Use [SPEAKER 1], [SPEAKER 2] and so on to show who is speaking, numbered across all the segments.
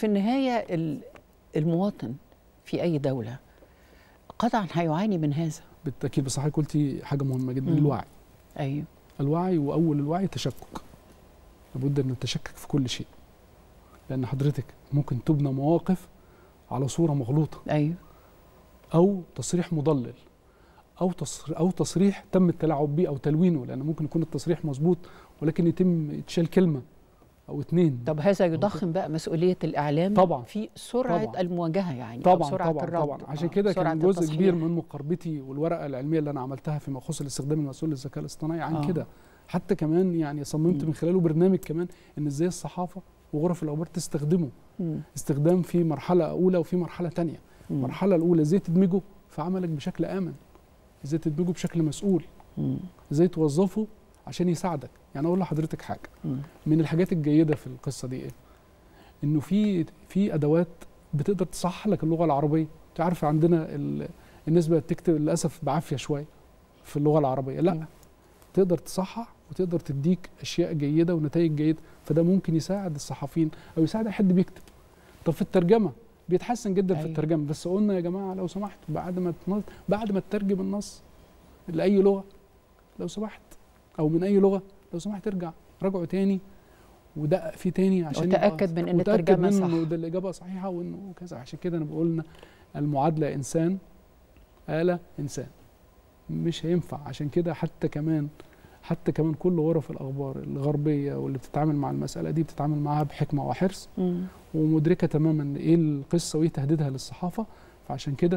[SPEAKER 1] في النهايه ال- المواطن في اي دوله قطعا هيعاني من هذا
[SPEAKER 2] بالتاكيد بس حضرتك قلتي حاجه مهمه جدا
[SPEAKER 1] مم.
[SPEAKER 2] الوعي
[SPEAKER 1] ايوه
[SPEAKER 2] الوعي واول الوعي تشكك لابد ان نتشكك في كل شيء لان حضرتك ممكن تبنى مواقف على صوره مغلوطه
[SPEAKER 1] ايوه
[SPEAKER 2] او تصريح مضلل او تصريح او تصريح تم التلاعب به او تلوينه لان ممكن يكون التصريح مظبوط ولكن يتم يتشال كلمه او اتنين
[SPEAKER 1] طب هذا يضخم بقى مسؤوليه الاعلام
[SPEAKER 2] طبعا.
[SPEAKER 1] في سرعه
[SPEAKER 2] طبعا.
[SPEAKER 1] المواجهه يعني أو
[SPEAKER 2] طبعا
[SPEAKER 1] سرعه
[SPEAKER 2] طبعا
[SPEAKER 1] الرد
[SPEAKER 2] طبعا عشان
[SPEAKER 1] آه،
[SPEAKER 2] كده
[SPEAKER 1] سرعة
[SPEAKER 2] كان جزء
[SPEAKER 1] التصحيح.
[SPEAKER 2] كبير من مقاربتي والورقه العلميه اللي انا عملتها فيما يخص الاستخدام المسؤول للذكاء الاصطناعي عن
[SPEAKER 1] آه.
[SPEAKER 2] كده حتى كمان يعني صممت
[SPEAKER 1] مم.
[SPEAKER 2] من خلاله برنامج كمان ان ازاي الصحافه وغرف الاخبار تستخدمه
[SPEAKER 1] مم.
[SPEAKER 2] استخدام في مرحله اولى وفي مرحله تانية
[SPEAKER 1] مم.
[SPEAKER 2] المرحله الاولى ازاي تدمجه في عملك بشكل امن ازاي تدمجه بشكل مسؤول
[SPEAKER 1] مم.
[SPEAKER 2] ازاي توظفه عشان يساعدك يعني اقول لحضرتك حاجه
[SPEAKER 1] مم.
[SPEAKER 2] من الحاجات الجيده في القصه دي ايه انه في في ادوات بتقدر تصحح لك اللغه العربيه انت عارف عندنا ال- الناس بقت تكتب للاسف بعافيه شويه في اللغه العربيه
[SPEAKER 1] مم.
[SPEAKER 2] لا تقدر تصحح وتقدر تديك اشياء جيده ونتائج جيده فده ممكن يساعد الصحفيين او يساعد اي حد بيكتب طب في الترجمه بيتحسن جدا
[SPEAKER 1] أيوة.
[SPEAKER 2] في الترجمه بس قلنا يا جماعه لو سمحتوا بعد ما تنظ... بعد ما تترجم النص لاي لغه لو سمحت او من اي لغه لو سمحت ارجع راجعه تاني ودقق فيه تاني عشان يبقى-
[SPEAKER 1] وتاكد من ان
[SPEAKER 2] وتأكد
[SPEAKER 1] الترجمه
[SPEAKER 2] منه
[SPEAKER 1] صح
[SPEAKER 2] انه ده الاجابه صحيحه وانه كذا عشان كده انا بقولنا المعادله انسان آلة انسان مش هينفع عشان كده حتى كمان حتى كمان كل غرف الاخبار الغربيه واللي بتتعامل مع المساله دي بتتعامل معاها بحكمه وحرص
[SPEAKER 1] مم.
[SPEAKER 2] ومدركه تماما ايه القصه وايه تهديدها للصحافه فعشان كده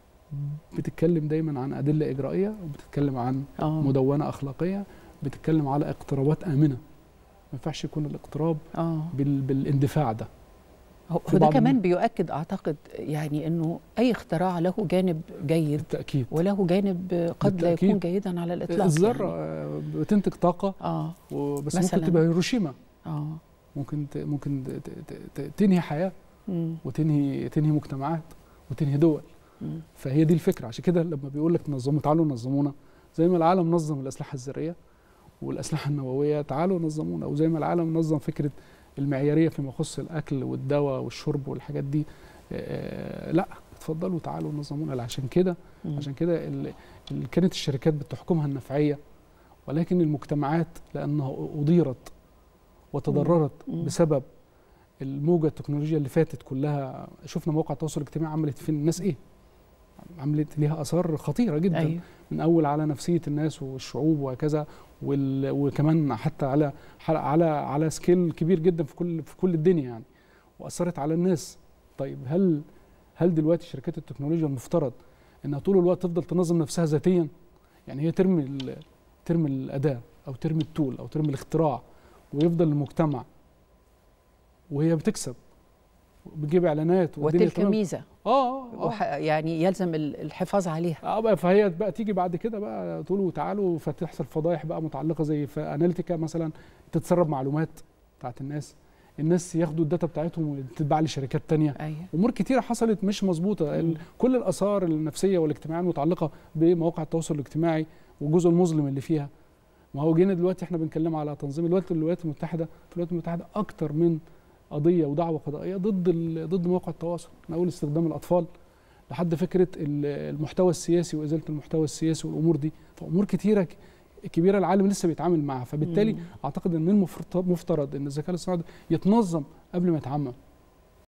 [SPEAKER 2] بتتكلم دايما عن ادله اجرائيه وبتتكلم عن
[SPEAKER 1] اه
[SPEAKER 2] مدونه اخلاقيه بتتكلم على اقترابات امنه ما ينفعش يكون الاقتراب
[SPEAKER 1] اه
[SPEAKER 2] بال... بالاندفاع ده
[SPEAKER 1] هو
[SPEAKER 2] في
[SPEAKER 1] هو ده
[SPEAKER 2] بعض
[SPEAKER 1] كمان
[SPEAKER 2] الم-
[SPEAKER 1] بيؤكد اعتقد يعني انه اي اختراع له جانب جيد
[SPEAKER 2] بالتاكيد
[SPEAKER 1] وله جانب قد لا يكون
[SPEAKER 2] بالتأكيد.
[SPEAKER 1] جيدا على الاطلاق
[SPEAKER 2] الذره
[SPEAKER 1] يعني.
[SPEAKER 2] آه، بتنتج طاقه
[SPEAKER 1] اه
[SPEAKER 2] وبس
[SPEAKER 1] مثلاً.
[SPEAKER 2] ممكن تبقى هيروشيما
[SPEAKER 1] اه
[SPEAKER 2] ممكن ت... ممكن ت... ت... ت... تنهي حياه
[SPEAKER 1] مم.
[SPEAKER 2] وتنهي تنهي مجتمعات وتنهي دول
[SPEAKER 1] مم.
[SPEAKER 2] فهي دي الفكره عشان كده لما بيقول لك نظموا تعالوا نظمونا زي ما العالم نظم الاسلحه الذريه والاسلحه النوويه تعالوا نظمونا وزي ما العالم نظم فكره المعياريه فيما يخص الاكل والدواء والشرب والحاجات دي آه لا اتفضلوا تعالوا نظمونا عشان كده
[SPEAKER 1] مم.
[SPEAKER 2] عشان كده ال- ال- كانت الشركات بتحكمها النفعيه ولكن المجتمعات لانها اضيرت وتضررت
[SPEAKER 1] مم.
[SPEAKER 2] بسبب الموجه التكنولوجيا اللي فاتت كلها شفنا مواقع التواصل الاجتماعي عملت في الناس ايه عملت ليها اثار خطيره جدا
[SPEAKER 1] ايوه
[SPEAKER 2] من اول على نفسيه الناس والشعوب وهكذا وال... وكمان حتى على على على سكيل كبير جدا في كل في كل الدنيا يعني واثرت على الناس طيب هل هل دلوقتي شركات التكنولوجيا المفترض انها طول الوقت تفضل تنظم نفسها ذاتيا يعني هي ترمي ال... ترمي الاداه او ترمي التول او ترمي الاختراع ويفضل المجتمع وهي بتكسب بتجيب اعلانات والدنيا
[SPEAKER 1] وتلك
[SPEAKER 2] تمام.
[SPEAKER 1] ميزه
[SPEAKER 2] اه اه
[SPEAKER 1] وح- يعني يلزم ال- الحفاظ عليها
[SPEAKER 2] اه بقى فهي بقى تيجي بعد كده بقى تقولوا تعالوا فتحصل فضايح بقى متعلقه زي في اناليتيكا مثلا تتسرب معلومات بتاعت الناس الناس ياخدوا الداتا بتاعتهم وتتباع لشركات تانية
[SPEAKER 1] ايوه
[SPEAKER 2] امور كتيره حصلت مش مظبوطه ال- كل الاثار النفسيه والاجتماعيه المتعلقه بمواقع التواصل الاجتماعي والجزء المظلم اللي فيها ما هو جينا دلوقتي احنا بنتكلم على تنظيم الولايات الولايات المتحده في الولايات المتحده اكتر من قضيه ودعوه قضائيه ضد ال- ضد مواقع التواصل من اول استخدام الاطفال لحد فكره ال- المحتوى السياسي وازاله المحتوى السياسي والامور دي فامور كتيره ك- كبيره العالم لسه بيتعامل معها فبالتالي
[SPEAKER 1] مم.
[SPEAKER 2] اعتقد ان المفترض مفترض ان الذكاء الاصطناعي ده يتنظم قبل ما يتعمم